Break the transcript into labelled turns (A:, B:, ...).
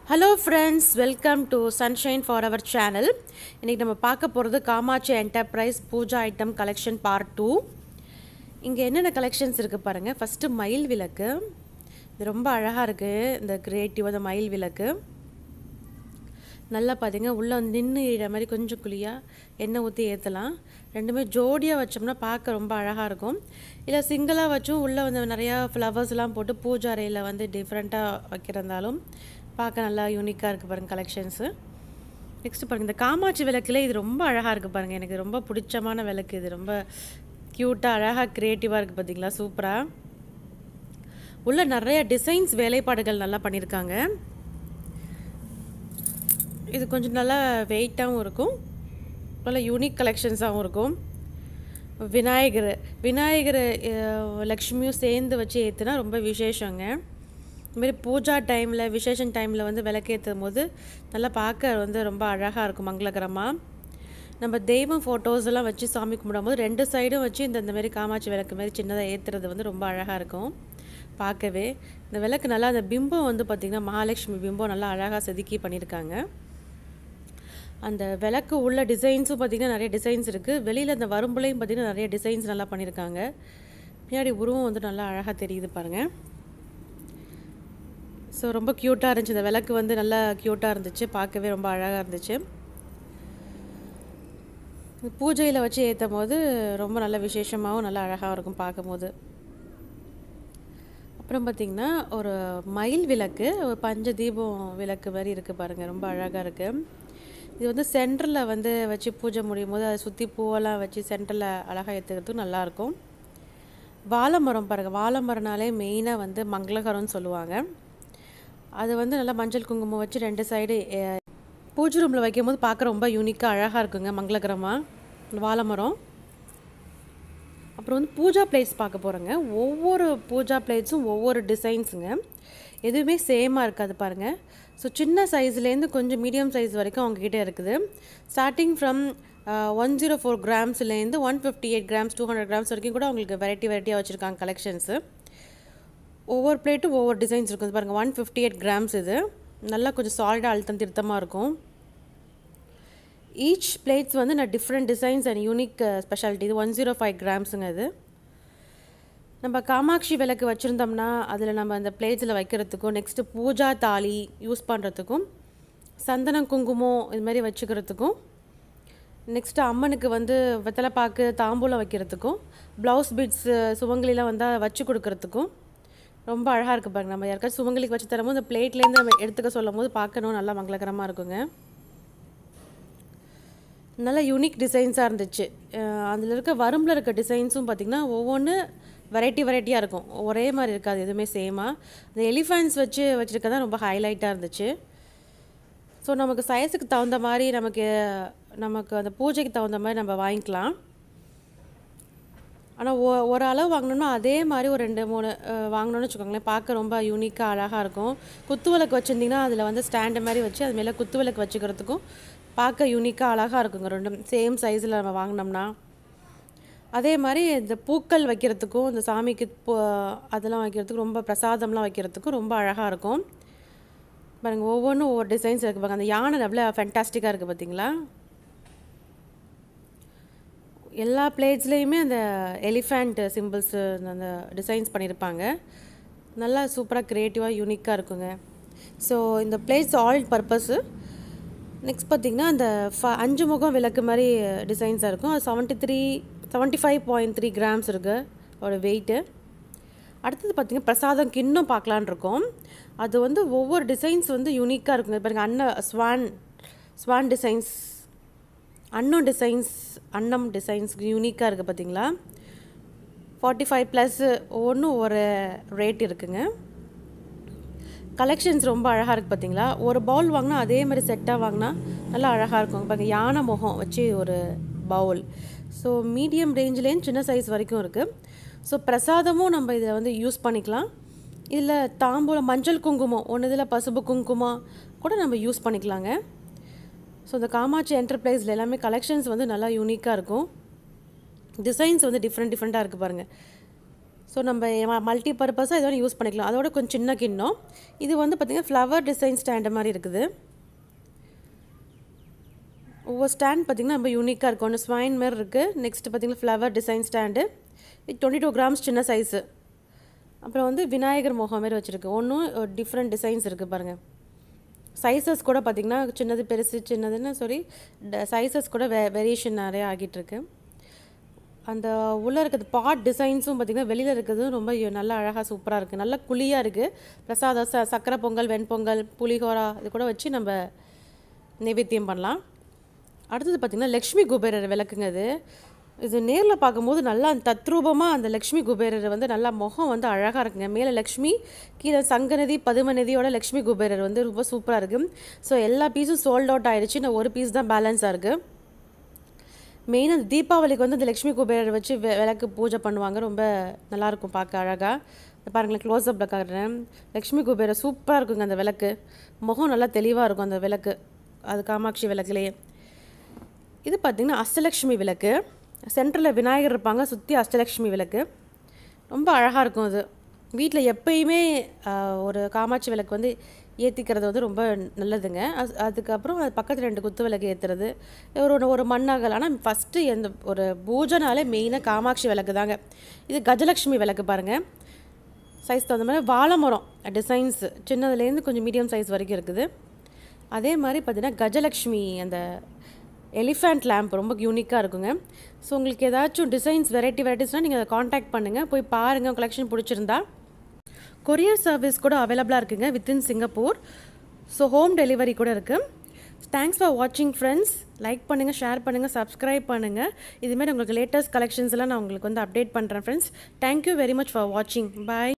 A: hello friends welcome to sunshine for our channel இன்றைக்கி நம்ம பார்க்க போகிறது Kamatchi enterprise pooja item collection part two இங்கே என்னென்ன கலெக்ஷன்ஸ் இருக்குது பாருங்கள் ஃபஸ்ட்டு மயில் விளக்கு இது ரொம்ப அழகாக இருக்குது இந்த கிரியேட்டிவ் அந்த மயில் விளக்கு நல்லா பார்த்தீங்க உள்ளே வந்து நின்று இழ மாதிரி கொஞ்சம் குழியாக எண்ணெய் ஊற்றி ஏற்றலாம் ரெண்டுமே ஜோடியாக வச்சோம்னா பார்க்க ரொம்ப அழகாக இருக்கும் இல்லை சிங்கிளாக வச்சும் உள்ளே வந்து நிறையா ஃப்ளவர்ஸ்லாம் போட்டு பூஜை அறையில் வந்து டிஃப்ரெண்ட்டாக வைக்கிறதாலும் பார்க்க நல்லா யூனிக்காக இருக்குது பாருங்கள் கலெக்ஷன்ஸு நெக்ஸ்ட் பாருங்கள் இந்த காமாட்சி விளக்குல இது ரொம்ப அழகாக இருக்குது பாருங்கள் எனக்கு ரொம்ப பிடிச்சமான விளக்கு இது ரொம்ப க்யூட்டாக அழகாக க்ரியேட்டிவாக இருக்குது பார்த்தீங்களா சூப்பராக உள்ள நிறைய டிசைன்ஸ் வேலைப்பாடுகள் நல்லா பண்ணியிருக்காங்க இது கொஞ்சம் நல்லா வெயிட்டாகவும் இருக்கும் நல்ல யூனிக் கலெக்ஷன்ஸாகவும் இருக்கும் விநாயகர் விநாயகர் அஹ், லக்ஷ்மியும் சேர்ந்து வச்சு ஏற்றுனா ரொம்ப விசேஷங்க இதுமாரி பூஜா டைமில் விசேஷன் டைமில் வந்து விளக்கேற்றும் போது நல்லா பார்க்க வந்து ரொம்ப அழகாக இருக்கும் மங்களகரமாக நம்ம தெய்வம் ஃபோட்டோஸ் எல்லாம் வச்சு சாமி கும்பிடும்போது ரெண்டு சைடும் வச்சு இந்த இந்த மாதிரி காமாட்சி விளக்கு மாதிரி சின்னதாக ஏற்றுறது வந்து ரொம்ப அழகாக இருக்கும் பார்க்கவே இந்த விளக்கு நல்லா அந்த பிம்பம் வந்து பார்த்திங்கன்னா மகாலட்சுமி பிம்பம் நல்லா அழகாக செதுக்கி பண்ணியிருக்காங்க அந்த விளக்கு உள்ள டிசைன்ஸும் பார்த்திங்கன்னா நிறைய டிசைன்ஸ் இருக்குது வெளியில் அந்த வரும்புலையும் பார்த்திங்கன்னா நிறைய டிசைன்ஸ் நல்லா பண்ணியிருக்காங்க பின்னாடி உருவம் வந்து நல்லா அழகாக தெரியுது பாருங்கள் ஸோ ரொம்ப க்யூட்டாக இருந்துச்சு இந்த விளக்கு வந்து நல்லா க்யூட்டாக இருந்துச்சு பார்க்கவே ரொம்ப அழகாக இருந்துச்சு பூஜையில் வச்சு ஏற்றும் போது ரொம்ப நல்ல விசேஷமாகவும் நல்லா அழகாக இருக்கும் பார்க்கும்போது அப்புறம் பார்த்திங்கன்னா ஒரு மயில் விளக்கு ஒரு பஞ்ச தீபம் விளக்கு மாதிரி இருக்குது பாருங்கள் ரொம்ப அழகாக இருக்குது இது வந்து சென்டரில் வந்து வச்சு பூஜை முடியும் போது அதை சுற்றி பூவெல்லாம் வச்சு சென்டரில் அழகாக ஏற்றுக்கிறதுக்கு நல்லாயிருக்கும் வாழை மரம் பாருங்கள் வாழை மரம்னாலே மெயினாக வந்து மங்களகரம்னு சொல்லுவாங்க அது வந்து நல்லா மஞ்சள் குங்குமம் வச்சு ரெண்டு சைடு பூஜை ரூமில் வைக்கும்போது பார்க்க ரொம்ப யூனிக்காக அழகாக இருக்குங்க மங்களகரமாக வாழை மரம் அப்புறம் வந்து பூஜா பிளேட்ஸ் பார்க்க போகிறோங்க ஒவ்வொரு பூஜா பிளேட்ஸும் ஒவ்வொரு டிசைன்ஸுங்க எதுவுமே சேமாக இருக்காது பாருங்கள் ஸோ சின்ன சைஸ்லேருந்து கொஞ்சம் மீடியம் சைஸ் வரைக்கும் அவங்கக்கிட்ட இருக்குது starting from one zero four கிராம்ஸ்லேருந்து one fifty eight grams two hundred grams வரைக்கும் கூட அவங்களுக்கு வெரைட்டி வெரைட்டியாக வச்சுருக்காங்க கலெக்ஷன்ஸு ஒவ்வொரு பிளேட்டும் ஒவ்வொரு டிசைன்ஸ் இருக்கும் இது பாருங்கள் ஒன் ஃபிஃப்டி எயிட் கிராம்ஸ் இது நல்லா கொஞ்சம் சால்டாக அழுத்தம் திருத்தமாக இருக்கும் ஈச் பிளேட்ஸ் வந்து நான் different designs and unique speciality இது ஒன் ஜீரோ ஃபைவ் கிராம்ஸுங்க இது நம்ம காமாட்சி விளக்கு வச்சுருந்தோம்னா அதில் நம்ம அந்த பிளேட்ஸில் வைக்கிறதுக்கும் நெக்ஸ்ட்டு பூஜா தாலி யூஸ் பண்ணுறதுக்கும் சந்தனம் குங்குமம் இது மாதிரி வச்சுக்கிறதுக்கும் நெக்ஸ்ட்டு அம்மனுக்கு வந்து வெத்தலைப்பாக்கு தாம்பூலம் வைக்கிறதுக்கும் ப்ளவுஸ் பீட்ஸு சுவங்களிலாம் வந்தால் வச்சு கொடுக்கறதுக்கும் ரொம்ப அழகாக இருக்குது பாருங்க நம்ம யாருக்காச்சும் சுவங்களுக்கு வச்சு தரும்போது அந்த பிளேட்லேருந்து நம்ம எடுத்துக்க சொல்லும் போது பார்க்கணும் நல்லா மங்களகரமாக இருக்குங்க நல்ல யூனிக் டிசைன்ஸாக இருந்துச்சு அதில் இருக்க வரும்பில் இருக்க டிசைன்ஸும் பார்த்திங்கன்னா ஒவ்வொன்று வெரைட்டி வெரைட்டியாக இருக்கும் ஒரே மாதிரி இருக்காது எதுவுமே சேமாக அந்த எலிஃபண்ட்ஸ் வச்சு வச்சுருக்க தான் ரொம்ப ஹைலைட்டாக இருந்துச்சு ஸோ நமக்கு சைஸுக்கு தகுந்த மாதிரி நமக்கு நமக்கு அந்த பூஜைக்கு தகுந்த மாதிரி நம்ம வாங்கிக்கலாம் ஆனால் ஒ ஒரு அளவு வாங்கினோம்னா அதே மாதிரி ஒரு ரெண்டு மூணு அஹ், வாங்கினோம்னு வச்சுக்கோங்களேன் பார்க்க ரொம்ப யூனிக்காக அழகாக இருக்கும் குத்து விளக்கு வச்சுருந்திங்கன்னா அதில் வந்து ஸ்டாண்டு மாதிரி வச்சு அது மேலே குத்து விளக்கு வச்சுக்கிறதுக்கும் பார்க்க யூனிக்காக அழகாக இருக்குங்க ரெண்டும் சேம் சைஸில் நம்ம வாங்கினோம்னா அதே மாதிரி இந்த பூக்கள் வைக்கிறதுக்கும் இந்த சாமிக்கு பூ அதெல்லாம் வைக்கிறதுக்கும் ரொம்ப பிரசாதம்லாம் வைக்கிறதுக்கும் ரொம்ப அழகாக இருக்கும் பாருங்க ஒவ்வொன்றும் ஒவ்வொரு டிசைன்ஸ் இருக்குது பாருங்க அந்த யானை எவ்வளோ ஃபென்டாஸ்டிக்காக இருக்குது பார்த்தீங்களா எல்லா பிளேட்ஸ்லேயுமே அந்த எலிஃபண்ட் சிம்பிள்ஸு அந்த டிசைன்ஸ் பண்ணியிருப்பாங்க நல்லா சூப்பராக க்ரியேட்டிவாக யூனிக்காக இருக்குங்க ஸோ இந்த பிளேட்ஸ் ஆல் பர்பஸ்ஸு நெக்ஸ்ட் பார்த்திங்கன்னா அந்த ஃப அஞ்சு முகம் விளக்கு மாதிரி டிசைன்ஸாக இருக்கும் அது seventy three seventy five point three grams இருக்குது ஒரு வெயிட்டு அடுத்தது பார்த்திங்கன்னா பிரசாதம் கிண்ணம் பார்க்கலான் இருக்கோம் அது வந்து ஒவ்வொரு டிசைன்ஸ் வந்து யூனிக்காக இருக்குங்க பாருங்கள் அன்ன ஸ்வான் ஸ்வான் டிசைன்ஸ் அன்னம் டிசைன்ஸ் அன்னம் டிசைன்ஸ் யூனிக்காக இருக்குது பார்த்தீங்களா ஃபார்ட்டி ஃபைவ் ப்ளஸ் ஒவ்வொன்றும் ஒரு ரேட் இருக்குங்க கலெக்ஷன்ஸ் ரொம்ப அழகாக இருக்குது பார்த்தீங்களா ஒரு பவுல் வாங்கினா அதே மாதிரி செட்டாக வாங்கினா நல்லா அழகாக இருக்கும் பாருங்க யானை முகம் வச்சு ஒரு பவுல் ஸோ மீடியம் ரேஞ்சிலேயும் சின்ன சைஸ் வரைக்கும் இருக்குது ஸோ பிரசாதமும் நம்ம இதை வந்து யூஸ் பண்ணிக்கலாம் இதில் தாம்பூலம் மஞ்சள் குங்குமம் ஒன்று இதில் பசுப்பு குங்குமம் கூட நம்ம யூஸ் பண்ணிக்கலாங்க ஸோ இந்த காமாட்சி என்டர்பிரைஸில் எல்லாமே கலெக்ஷன்ஸ் வந்து நல்லா யூனிக்காக இருக்கும் டிசைன்ஸ் வந்து டிஃப்ரெண்ட் டிஃப்ரெண்ட்டாக இருக்குது பாருங்கள் ஸோ நம்ம மல்டி பர்பஸாக இதோட யூஸ் பண்ணிக்கலாம் அதோட கொஞ்சம் சின்ன கிண்ணம் இது வந்து பார்த்திங்கன்னா ஃப்ளவர் டிசைன் ஸ்டாண்டு மாதிரி இருக்குது ஒவ்வொரு ஸ்டாண்ட் பார்த்திங்கன்னா ரொம்ப யூனிக்காக இருக்கும் ஒன்று ஸ்வைன் மாதிரி இருக்குது நெக்ஸ்ட் பார்த்திங்கன்னா ஃப்ளவர் டிசைன் ஸ்டாண்டு இது டுவெண்ட்டி டூ கிராம்ஸ் சின்ன சைஸு அப்புறம் வந்து விநாயகர் முகம் மாதிரி வச்சுருக்கு ஒன்றும் டிஃப்ரெண்ட் டிசைன்ஸ் இருக்குது பாருங்கள் சைஸஸ் கூட பார்த்திங்கன்னா சின்னது பெருசு சின்னதுன்னு சாரி சைஸஸ் கூட வே வேரியேஷன் நிறைய ஆகிட்டுருக்கு அந்த உள்ளே இருக்கிறது பாட் டிசைன்ஸும் பார்த்திங்கன்னா வெளியில் இருக்கிறது ரொம்ப நல்லா அழகாக சூப்பராக இருக்குது நல்லா குழியாக இருக்குது பிரசாதம் ச சக்கரை பொங்கல் வெண்பொங்கல் புளிகோரா இது கூட வச்சு நம்ம நைவேத்தியம் பண்ணலாம் அடுத்தது பார்த்திங்கன்னா லக்ஷ்மி குபேரர் விளக்குங்க இது இது நேரில் பார்க்கும்போது நல்லா தத்ரூபமாக அந்த லக்ஷ்மி குபேரர் வந்து நல்லா முகம் வந்து அழகாக இருக்குங்க மேலே லக்ஷ்மி கீழே சங்கநதி பதுமநதியோட லக்ஷ்மி குபேரர் வந்து ரொம்ப சூப்பராக இருக்குது ஸோ எல்லா பீஸும் சோல்ட் அவுட் ஆயிடுச்சு நான் ஒரு பீஸ் தான் பேலன்ஸாக இருக்குது மெயின் அந்த தீபாவளிக்கு வந்து இந்த லக்ஷ்மி குபேரர் வச்சு வெ விளக்கு பூஜை பண்ணுவாங்க ரொம்ப நல்லாயிருக்கும் பார்க்க அழகாக பாருங்களேன் க்ளோஸ்அப்பில் காட்டுறேன் லக்ஷ்மி குபேரர் சூப்பராக இருக்குங்க அந்த விளக்கு முகம் நல்லா தெளிவாக இருக்கும் அந்த விளக்கு அது காமாட்சி விளக்குலேயே இது பார்த்திங்கன்னா அஷ்டலக்ஷ்மி விளக்கு சென்டரில் விநாயகர் இருப்பாங்க சுற்றி அஷ்டலக்ஷ்மி விளக்கு ரொம்ப அழகாக இருக்கும் அது வீட்டில் எப்பயுமே ஒரு காமாட்சி விளக்கு வந்து ஏற்றிக்கிறது வந்து ரொம்ப நல்லதுங்க அது அதுக்கப்புறம் அது பக்கத்தில் ரெண்டு குத்து விளக்கு ஏற்றுறது ஒரு ஒரு மண்ணாகல் ஆனால் ஃபஸ்ட்டு எந்த ஒரு பூஜைனாலே மெயினாக காமாட்சி விளக்கு தாங்க இது கஜலக்ஷ்மி விளக்கு பாருங்கள் சைஸ் தகுந்த மாதிரி வாழை மரம் டிசைன்ஸு சின்னதுலேருந்து கொஞ்சம் மீடியம் சைஸ் வரைக்கும் இருக்குது அதே மாதிரி பார்த்திங்கன்னா கஜலக்ஷ்மி அந்த எலிஃபண்ட் லேம்ப் ரொம்ப யூனிக்காக இருக்குங்க ஸோ உங்களுக்கு ஏதாச்சும் டிசைன்ஸ் வெரைட்டி வெரைட்டிஸ்னால் நீங்கள் அதை காண்டாக்ட் பண்ணுங்கள் போய் பாருங்கள் கலெக்ஷன் பிடிச்சிருந்தா கொரியர் சர்வீஸ் கூட அவைலபிளாக இருக்குங்க within Singapore so home delivery கூட இருக்குது தேங்க்ஸ் ஃபார் வாட்சிங் ஃப்ரெண்ட்ஸ் லைக் பண்ணுங்கள் ஷேர் பண்ணுங்கள் சப்ஸ்கிரைப் பண்ணுங்கள் இதுமாரி உங்களுக்கு லேட்டஸ்ட் கலெக்ஷன்ஸ் எல்லாம் நான் உங்களுக்கு வந்து அப்டேட் பண்ணுறேன் friends thank you very much for வாட்சிங் பாய்